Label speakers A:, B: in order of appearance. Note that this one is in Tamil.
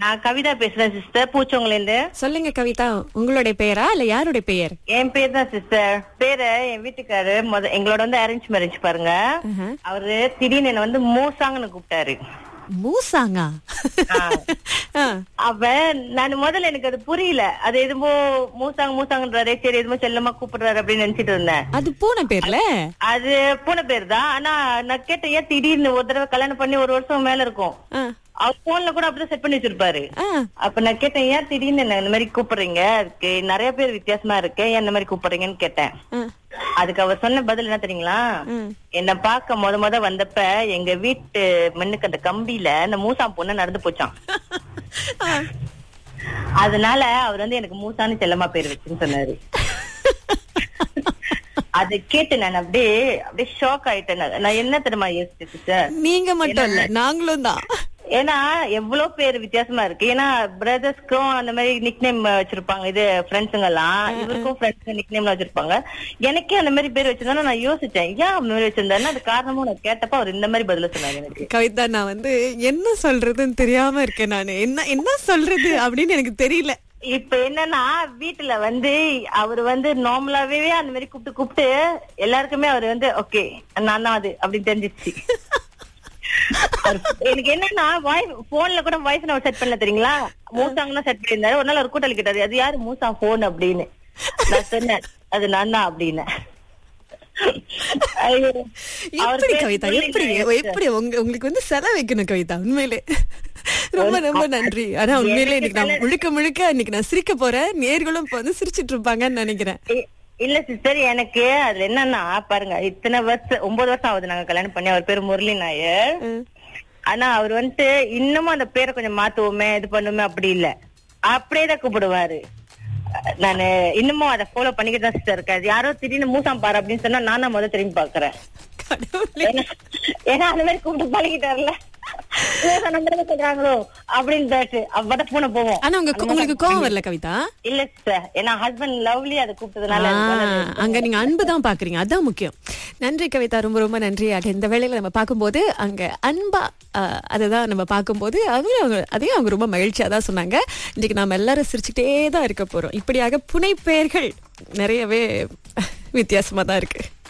A: நான் கவிதா பேசுறேன் சிஸ்டர் பூச்சவங்கள இருந்து
B: சொல்லுங்க கவிதா உங்களுடைய பெயரா இல்ல யாருடைய பெயர்
A: என் பேர் தான் சிஸ்டர் பேரு என் வீட்டுக்காரு முத எங்களோட வந்து அரேஞ்ச் மேரேஜ் பாருங்க
B: ஆஹா.
A: அவரு திடீர்னு என்ன வந்து மூசாங்கன்னு கூப்பிட்டாரு
B: மூசாங்கா
A: ஆ.
B: ஆ.
A: அவன் நான் முதல்ல எனக்கு அது புரியல அது எதுமோ மூசாங்க மூசாங்கன்றாரே சரி எதுமோ செல்லமா கூப்பிடுறாரு அப்படின்னு நினைச்சிட்டு இருந்தேன்
B: அது பூனை பேர்ல
A: அது பூனை பேர் தான் ஆனா நான் கேட்டேன் ஏன் திடீர்னு ஒரு தடவை கல்யாணம் பண்ணி ஒரு வருஷம் மேல இருக்கும்
B: ஆ.
A: அவர் போன்ல கூட அப்படிதான் செட் பண்ணி வச்சிருப்பாரு
B: ஆ.
A: அப்ப நான் கேட்டேன் ஏன் திடீர்னு என்ன இந்த மாதிரி கூப்பிடுறீங்க அதுக்கு நிறைய பேர் வித்தியாசமா இருக்கு ஏன் இந்த மாதிரி கூப்பிடுறீங்கன்னு கேட்டேன்
B: ஆ.
A: அதுக்கு அவர் சொன்ன பதில் என்ன தெரியுங்களா
B: ம்.
A: என்ன பார்க்க முத முத வந்தப்ப எங்க வீட்டு மண்ணுக்கு அந்த கம்பியில அந்த மூசா பொண்ணு நடந்து போச்சான்
B: ஆ.
A: அதனால அவர் வந்து எனக்கு மூசான்னு செல்லமா பேர் வச்சுன்னு சொன்னாரு அதை கேட்டு நான் அப்படியே அப்படியே ஷாக் ஆயிட்டேன் நான். நான் என்ன தெரியுமா யோசிச்சு சார்
B: நீங்க மட்டும் இல்ல நாங்களும் தான்
A: ஏன்னா எவ்வளவு பேர் வித்தியாசமா இருக்கு ஏன்னா பிரதர்ஸ்க்கும் அந்த மாதிரி நிக் நேம் வச்சிருப்பாங்க இது ஃப்ரெண்ட்ஸுங்க எல்லாம் இவருக்கும் ஃப்ரெண்ட்ஸ் நிக் நேம்ல வச்சிருப்பாங்க எனக்கே அந்த மாதிரி பேர் வச்சிருந்தா நான் யோசிச்சேன் ஏன் அந்த மாதிரி வச்சிருந்தாருன்னு அது காரணமும் நான் கேட்டப்ப அவர் இந்த மாதிரி பதில சொன்னாரு எனக்கு
B: கவிதா நான் வந்து என்ன சொல்றதுன்னு தெரியாம இருக்கேன் நானு என்ன என்ன சொல்றது அப்படின்னு எனக்கு தெரியல
A: இப்ப என்னன்னா வீட்டுல வந்து அவர் வந்து நார்மலாவே அந்த மாதிரி கூப்பிட்டு கூப்பிட்டு எல்லாருக்குமே அவர் வந்து ஓகே நான் தான் அது அப்படின்னு தெரிஞ்சிச்சு அவர் எனக்கு என்னன்னா வாய்ஸ் போன்ல கூட வாய்ஸ் நான் செட் பண்ணல தெரியுங்களா மூசாங்க தான் செட் பண்ணியிருந்தாரு ஒரு நாள் ஒரு கூட்டல் கிட்டாரு அது யாரு மூசா போன் அப்படின்னு நான் சொன்னேன் அது நான் தான் அப்படின்னு ஐயோ. அவர்
B: எப்படி
A: பேர்
B: கவிதா
A: சொல்லி
B: எப்படி
A: நான்
B: எப்படி உங்க உங்களுக்கு வந்து செலவு வைக்கணும் கவிதா உண்மையிலே ரொம்ப ரொம்ப நன்றி ஆனா உண்மையிலே இன்னைக்கு நான் முழுக்க முழுக்க இன்னைக்கு நான் சிரிக்க போறேன் நேர்களும் இப்ப வந்து சிரிச்சிட்டு இருப்பாங்கன்னு நினைக்கிறேன்
A: இ- இல்ல சிஸ்டர் எனக்கு அதுல என்னன்னா பாருங்க இத்தனை வருஷம் ஒன்பது வருஷம் ஆகுது நாங்க கல்யாணம் பண்ணி அவர் பேரு முரளி நாயர்
B: ம்.
A: ஆனா அவர் வந்துட்டு இன்னமும் அந்த பேரை கொஞ்சம் மாத்துவோமே இது பண்ணுமே அப்படி இல்ல அப்படியே தான் கூப்பிடுவாரு நானு இன்னமும் அதை ஃபாலோ பண்ணிக்கிட்டு தான் சிஸ்டர் இருக்கேன் யாரோ திடீர்னு மூசாம் பாரு அப்படின்னு சொன்னா நான் தான் முதல் திரும்பி பாக்குறேன்
B: கடவுளே
A: ஏன்னா ஏன்னா அந்த மாதிரி கூப்பிட்டு பழகிட்டாருல மூசா நம்பர் சொல்றாங்களோ அப்படின்னு தாட்டு அப்பதான் பூனை போவோம்
B: ஆனா உங்க உங்களுக்கு கோவம் வரல கவிதா
A: இல்ல சிஸ்டர் ஏன்னா ஹஸ்பண்ட் லவ்லி அதை கூப்பிட்டதுனால
B: ஆ,
A: எனக்கு வந்து-
B: அங்க நீங்க அன்பு தான் பாக்குறீங்க அதான் முக்கியம் நன்றி கவிதா ரொம்ப ரொம்ப நன்றி ஆக இந்த வேளையில நம்ம பார்க்கும்போது அங்க அன்பா அதுதான் நம்ம பார்க்கும்போது அதுவும் அவங்க அதையும் அவங்க ரொம்ப மகிழ்ச்சியா தான் சொன்னாங்க இன்னைக்கு நாம எல்லாரும் சிரிச்சுட்டே தான் இருக்க போறோம் இப்படியாக புனை பெயர்கள் நிறையவே வித்தியாசமா தான் இருக்கு